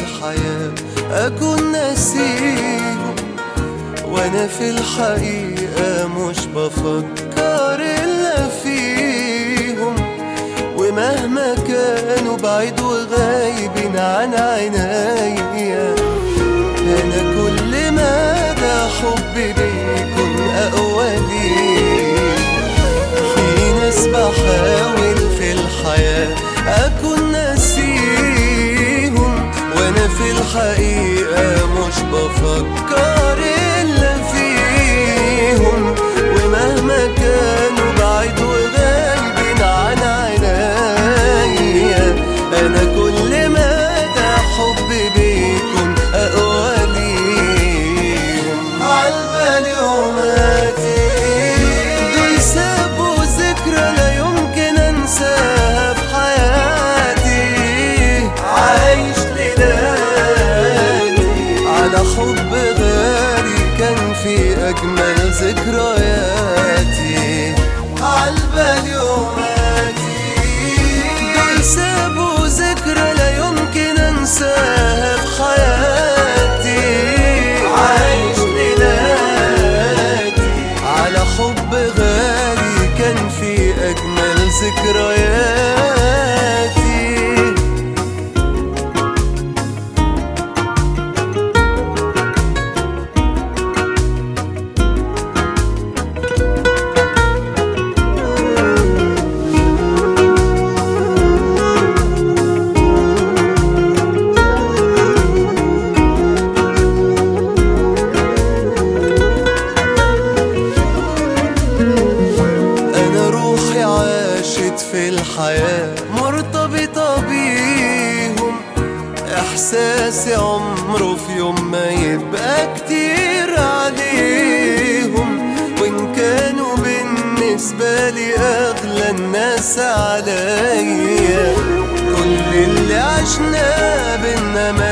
الحياة أكون ناسيهم وأنا في الحقيقة مش بفكر إلا فيهم ومهما كانوا بعيد وغايبين عن عينيا أنا كل مدى حبي بيكون أقوى ليه في ناس بحاول في الحياة أكون ناسيهم وأنا في الحقيقة مش بفكر إلا فيهم ومهما كانوا بعيد وغايبين عن عينيا أنا كل مدى حبي بيكون أقوى ليهم عالبال يوماتي دول سابوا ذكرى لا يمكن أنساها في حياتي عايش ليلاتي على حب غالي كان في أجمل ذكرياتي عالبال يوماتي دول سابوا ذكرى لا يمكن أنساها في حياتي عايش ليلاتي على حب غالي كان في أجمل ذكرياتي أنا روحي عاشت في الحياة مرتبطة بيهم إحساسي عمره في يوم ما يبقى كتير عليهم وإن كانوا بالنسبة لي أغلى الناس عليا كل اللي عشناه بينا ما